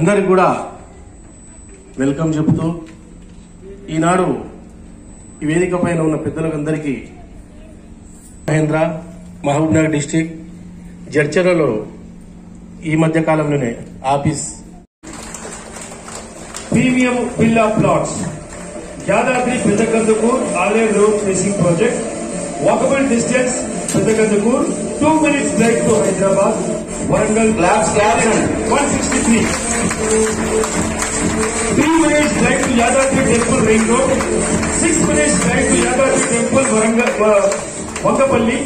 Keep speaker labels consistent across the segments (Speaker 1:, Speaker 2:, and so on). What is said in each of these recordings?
Speaker 1: అందరికి కూడా వెల్కమ్ చెబుతూ ఈనాడు ఈ వేదిక పైన ఉన్న పెద్దలకు అందరికీ మహేంద్ర మహబూబ్ నగర్ డిస్టిక్ జడ్చర్లలో ఈ మధ్య కాలంలోనే office
Speaker 2: premium villa plots Yadadri Peddakandukur Aleru road facing project walkable distance Peddakandukur two minutes break to Hyderabad Warangal
Speaker 1: Claps, claps.
Speaker 2: One sixty three three minutes break to Yadadri temple ring road six minutes break to Yadadri temple Warangal Vangapalli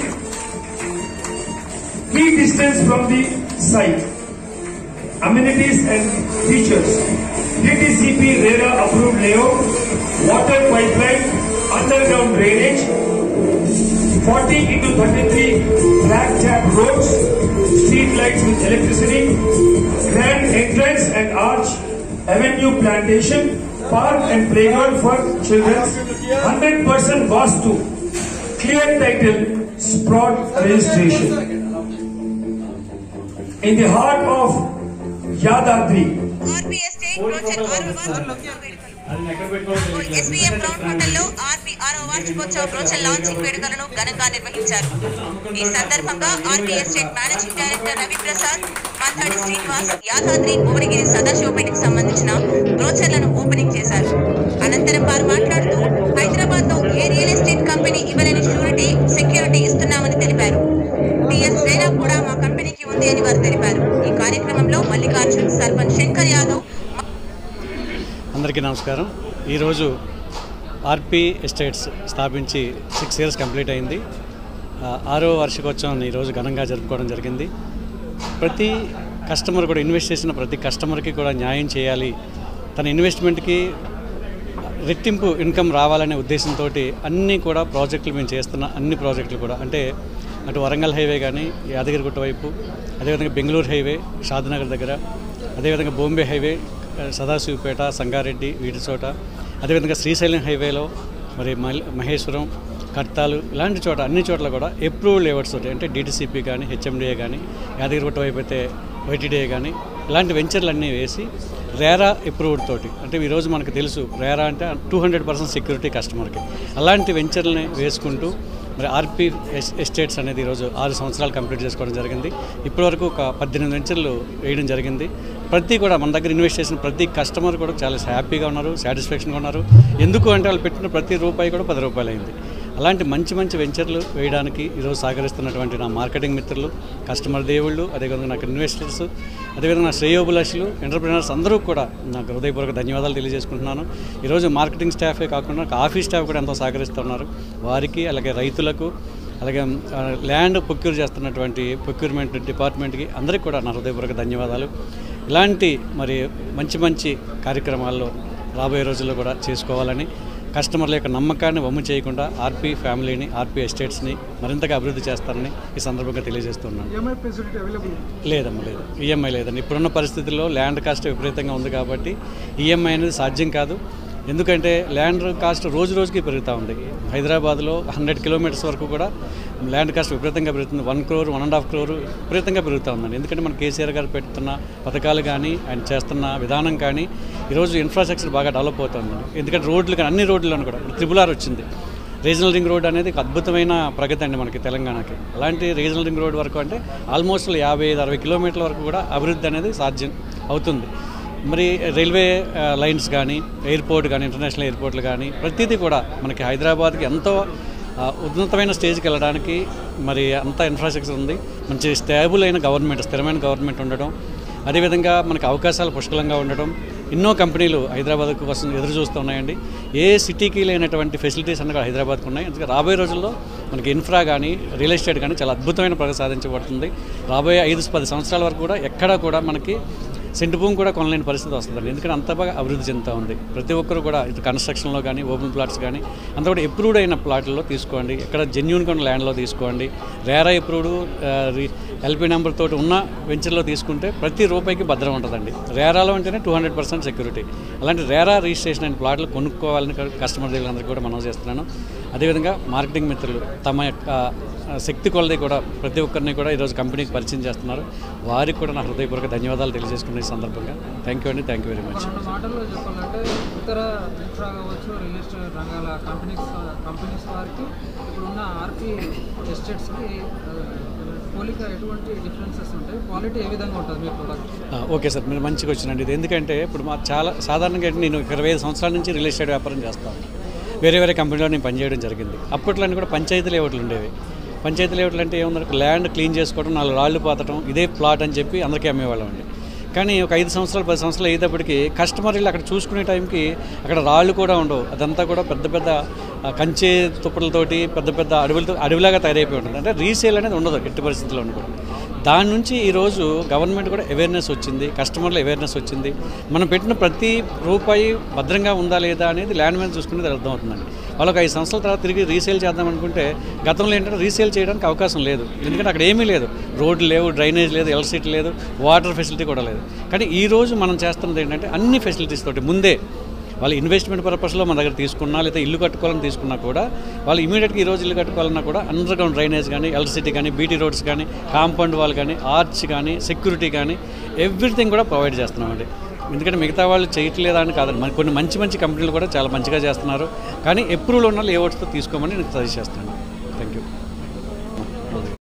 Speaker 2: key distance from the site. Amenities and features. DTCP RERA approved layout, water pipeline, underground drainage, 40 into 33 flat tap roads, street lights with electricity, grand entrance and arch, avenue plantation, park and playground for children, 100% Vastu, clear title, Sprott registration. In the heart of Yadadri,
Speaker 3: R P estate brochure ఆరవ వార్షికోత్సవ SBM round హోటల్లో RP ఆరవ వార్షికోత్సవ brochure launching వేడుకలను ఘనంగా నిర్వహించారు ఈ సందర్భంగా R P estate managing director Ravi Prasad Mantadi Srinivas Yadadri Bhuvanagiri సదాశివపేటకు సంబంధించిన బ్రోచర్లను ఓపెనింగ్ చేశారు అనంతరం వారు మాట్లాడుతూ హైదరాబాద్ లో ఏ రియల్ ఎస్టేట్ కంపెనీ ఇవ్వలేని షూరిటీ సెక్యూరిటీ ఇస్తున్నామని తెలిపారు టిఎస్ రేరా కూడా మా కంపెనీకి ఉంది అని వారు తెలిపారు ఈ కార్యక్రమంలో మల్లికార్జున్ సర్పంచ్ శంకర్ యాదవ్
Speaker 4: అందరికీ నమస్కారం ఈరోజు ఆర్పి ఎస్టేట్స్ స్థాపించి సిక్స్ ఇయర్స్ కంప్లీట్ అయింది ఆ, ఆరో వార్షికోత్సవం ఈరోజు ఘనంగా జరుపుకోవడం జరిగింది ప్రతి కస్టమర్ కూడా ఇన్వెస్ట్ చేసిన ప్రతి కస్టమర్కి కూడా న్యాయం చేయాలి తన ఇన్వెస్ట్మెంట్కి రెట్టింపు ఇన్కమ్ రావాలనే ఉద్దేశంతో అన్నీ కూడా ప్రాజెక్టులు మేము చేస్తున్న అన్ని ప్రాజెక్టులు కూడా అంటే అటు వరంగల్ హైవే కానీ యాదగిరిగుట్ట వైపు అదేవిధంగా బెంగళూరు హైవే షాద్నగర్ దగ్గర అదేవిధంగా బాంబే హైవే ఆ, సదాశివపేట సంగారెడ్డి వీటి చోట అదేవిధంగా శ్రీశైలం హైవేలో మరి మల్- మహేశ్వరం కర్తాలు ఇలాంటి చోట అన్ని చోట్ల కూడా అప్రూవ్డ్ లేవర్స్ తోటి అంటే డిటిసిపి కానీ హెచ్ఎండిఏ కానీ యాదగిరిగుట్ట వైపు అయితే వైటీడీఏ కానీ ఇలాంటి వెంచర్లు అన్నీ వేసి రేరా అప్రూవ్డ్ తోటి అంటే ఈరోజు మనకు తెలుసు రేరా అంటే టూ హండ్రెడ్ పర్సెంట్ సెక్యూరిటీ కస్టమర్కి అలాంటి వెంచర్లని వేసుకుంటూ మరి ఆర్పి ఎస్ ఎస్టేట్స్ అనేది ఈరోజు ఆరు సంవత్సరాలు కంప్లీట్ చేసుకోవడం జరిగింది ఇప్పటివరకు ఒక పద్దెనిమిది వెంచర్లు వేయడం జరిగింది ప్రతి కూడా మన దగ్గర ఇన్వెస్ట్ చేసిన ప్రతి కస్టమర్ కూడా చాలా హ్యాపీగా ఉన్నారు సాటిస్ఫాక్షన్గా ఉన్నారు ఎందుకు అంటే వాళ్ళు పెట్టిన ప్రతి రూపాయి కూడా పది రూపాయలు అయింది అలాంటి మంచి మంచి వెంచర్లు వేయడానికి ఈరోజు సహకరిస్తున్నటువంటి నా మార్కెటింగ్ మిత్రులు కస్టమర్ దేవుళ్ళు అదేవిధంగా నాకు ఇన్వెస్టర్స్ అదేవిధంగా నా శ్రేయోభిలాషులు ఎంటర్ప్రినర్స్ అందరూ కూడా నాకు హృదయపూర్వక ధన్యవాదాలు తెలియజేసుకుంటున్నాను ఈరోజు మార్కెటింగ్ స్టాఫే కాకుండా నాకు ఆఫీస్ స్టాఫ్ కూడా ఎంతో సహకరిస్తున్నారు వారికి అలాగే రైతులకు అలాగే ఆ, ల్యాండ్ ప్రొక్యూర్ చేస్తున్నటువంటి ప్రొక్యూర్మెంట్ డిపార్ట్మెంట్కి అందరికీ కూడా నా హృదయపూర్వక ధన్యవాదాలు ఇలాంటి మరి మంచి మంచి కార్యక్రమాల్లో రాబోయే రోజుల్లో కూడా చేసుకోవాలని కస్టమర్ల యొక్క నమ్మకాన్ని వమ్ము చేయకుండా ఆర్పీ ఫ్యామిలీని ఆర్పీ ఎస్టేట్స్ని మరింతగా అభివృద్ధి చేస్తారని ఈ సందర్భంగా తెలియజేస్తున్నాను
Speaker 5: ఈఎంఐ ఫెసిలిటీ అవైలబుల్
Speaker 4: లేదమ్మా లేదు ఈఎంఐ లేదండి ఇప్పుడున్న పరిస్థితుల్లో ల్యాండ్ కాస్ట్ విపరీతంగా ఉంది కాబట్టి ఈఎంఐ అనేది సాధ్యం కాదు ఎందుకంటే ల్యాండ్ కాస్ట్ రోజు రోజుకి పెరుగుతూ ఉంది హైదరాబాద్లో హండ్రెడ్ కిలోమీటర్స్ వరకు కూడా ల్యాండ్ కాస్ట్ విపరీతంగా పెరుగుతుంది one crore one and half crore విపరీతంగా పెరుగుతూ ఉందండి ఎందుకంటే మన కేసీఆర్ గారు పెడుతున్న పథకాలు కానీ ఆయన చేస్తున్న విధానం కానీ ఈరోజు ఇన్ఫ్రాస్ట్రక్చర్ బాగా డెవలప్ అవుతుంది ఎందుకంటే రోడ్లు కానీ అన్ని రోడ్లను కూడా త్రిబుల్ ఆర్ వచ్చింది రీజనల్ రింగ్ రోడ్ అనేది ఒక అద్భుతమైన ప్రగతి అండి మనకి తెలంగాణకి అలాంటి రీజనల్ రింగ్ రోడ్ వరకు అంటే ఆల్మోస్ట్ యాభై ఐదు అరవై కిలోమీటర్ల వరకు కూడా అభివృద్ధి అనేది సాధ్యం అవుతుంది మరి రైల్వే ఆ, లైన్స్ కానీ ఎయిర్పోర్ట్ కానీ ఇంటర్నేషనల్ ఎయిర్పోర్ట్లు కానీ ప్రతిదీ కూడా మనకి హైదరాబాద్కి ఎంతో ఆ, ఉన్నతమైన స్టేజ్కి వెళ్ళడానికి మరి అంత ఇన్ఫ్రాస్ట్రక్చర్ ఉంది మంచి స్టేబుల్ అయిన గవర్నమెంట్ స్థిరమైన గవర్నమెంట్ ఉండడం అదేవిధంగా మనకి అవకాశాలు పుష్కలంగా ఉండడం ఎన్నో కంపెనీలు హైదరాబాద్ కోసం ఎదురు చూస్తూ ఉన్నాయండి ఏ సిటీకి లేనటువంటి ఫెసిలిటీస్ అన్నీ కూడా హైదరాబాద్కు ఉన్నాయి అందుకే రాబోయే రోజుల్లో మనకి ఇన్ఫ్రా కానీ రియల్ ఎస్టేట్ కానీ చాలా అద్భుతమైన ప్రగతి సాధించబడుతుంది రాబోయే ఐదు పది సంవత్సరాల వరకు కూడా ఎక్కడా కూడా మనకి సెంటు భూమి కూడా కొనలేని పరిస్థితి వస్తుందండి ఎందుకంటే అంత బాగా అభివృద్ధి చెందుతూ ఉంది ప్రతి ఒక్కరు కూడా ఇటు కన్స్ట్రక్షన్లో కానీ ఓపెన్ ప్లాట్స్ కానీ అంతా కూడా ఎప్రూవ్డ్ అయిన ప్లాట్లలో తీసుకోండి ఎక్కడ జెన్యున్ కొన్న ల్యాండ్లో తీసుకోండి రేరా ఎప్రూవ్డ్ ఎల్పీ నెంబర్ తోటి ఉన్న వెంచర్లో తీసుకుంటే ప్రతి రూపాయికి భద్రం ఉంటుందండి రేరాలో అంటేనే టూ హండ్రెడ్ పర్సెంట్ సెక్యూరిటీ అలాంటి రేరా రిజిస్ట్రేషన్ అయిన ప్లాట్లు కొనుక్కోవాలని కస్టమర్ దగ్గరందరికీ కూడా మనం చేస్తున్నాను అదేవిధంగా మార్కెటింగ్ మిత్రులు తమ యొక్క ఆ, శక్తి కొలది కూడా ప్రతి ఒక్కరిని కూడా ఈరోజు కంపెనీకి పరిచయం చేస్తున్నారు వారికి కూడా నా హృదయపూర్వక ధన్యవాదాలు తెలియజేసుకునే ఈ సందర్భంగా థ్యాంక్ యూ అండి థ్యాంక్ యూ వెరీ మచ్
Speaker 5: రెండు మాటల్లో చెప్పాలంటే ఇతర ఇన్ఫ్రా కావచ్చు రియల్ ఎస్టేట్ రంగాల కంపెనీస్ కంపెనీస్ వారికి ఇప్పుడున్న ఆర్పీ ఎస్టేట్స్కి పోలిక ఎటువంటి డిఫరెన్సెస్ ఉంటాయి క్వాలిటీ ఏ విధంగా ఉంటుంది మీ ప్రొడక్ట్
Speaker 4: ఆ, ఓకే సార్ మీరు మంచిగా వచ్చినండి ఇది ఎందుకంటే ఇప్పుడు మా చాలా సాధారణంగా ఏంటి నేను ఇరవై ఐదు సంవత్సరాల నుంచి రియల్ ఎస్టేట్ వ్యాపారం చేస్తాను వేరే వేరే కంపెనీలో నేను పనిచేయడం జరిగింది అప్పట్లో అన్ని కూడా పంచాయతీ లేఅవుట్లు ఉండేవి పంచాయతీ లేఅవుట్లు అంటే ఏముందంటే ల్యాండ్ క్లీన్ చేసుకోవడం నాలుగు రాళ్ళు పాతడం ఇదే ప్లాట్ అని చెప్పి అందరికీ అమ్మేవాళ్ళం అండి కానీ ఒక ఐదు సంవత్సరాలు పది సంవత్సరాలు అయ్యేటప్పటికి కస్టమర్ వీళ్ళు అక్కడ చూసుకునే టైంకి అక్కడ రాళ్ళు కూడా ఉండవు అదంతా కూడా పెద్ద పెద్ద ఆ, కంచె తుప్పలతోటి పెద్ద పెద్ద అడవులతో అడవిలాగా తయారైపోయి ఉంటుంది అంటే రీసేల్ అనేది ఉండదు ఎట్టి పరిస్థితుల్లో కూడా దాని నుంచి ఈరోజు గవర్నమెంట్ కూడా అవేర్నెస్ వచ్చింది కస్టమర్లో అవేర్నెస్ వచ్చింది మనం పెట్టిన ప్రతి రూపాయి భద్రంగా ఉందా లేదా అనేది ల్యాండ్ మీద చూసుకునేది అర్థమవుతుందండి వాళ్ళకి ఐదు సంవత్సరాల తర్వాత తిరిగి రీసేల్ చేద్దాం అనుకుంటే గతంలో ఏంటంటే రీసేల్ చేయడానికి అవకాశం లేదు ఎందుకంటే అక్కడ ఏమీ లేదు రోడ్లు లేవు డ్రైనేజ్ లేదు ఎలక్ట్రిసిటీ లేదు వాటర్ ఫెసిలిటీ కూడా లేదు కానీ ఈ రోజు మనం చేస్తున్నది ఏంటంటే అన్ని ఫెసిలిటీస్ తోటి ముందే వాళ్ళు ఇన్వెస్ట్మెంట్ పర్పస్లో మన దగ్గర తీసుకున్నా లేదా ఇల్లు కట్టుకోవాలని తీసుకున్నా కూడా వాళ్ళు ఇమీడియట్గా ఈ రోజు ఇల్లు కట్టుకోవాలన్నా కూడా అండర్ గ్రౌండ్ డ్రైనేజ్ కానీ ఎలక్ట్రిసిటీ కానీ బీటీ రోడ్స్ కానీ కాంపౌండ్ వాల్ కానీ ఆర్చ్ కానీ సెక్యూరిటీ కానీ ఎవ్రీథింగ్ కూడా ప్రొవైడ్ చేస్తున్నామండి ఎందుకంటే మిగతా వాళ్ళు చేయట్లేదా అని కాదండి మన కొన్ని మంచి మంచి కంపెనీలు కూడా చాలా మంచిగా చేస్తున్నారు కానీ ఎప్రూవల్ ఉన్న లేఅవుట్స్తో తీసుకోమని నేను సజెస్ట్ చేస్తున్నాను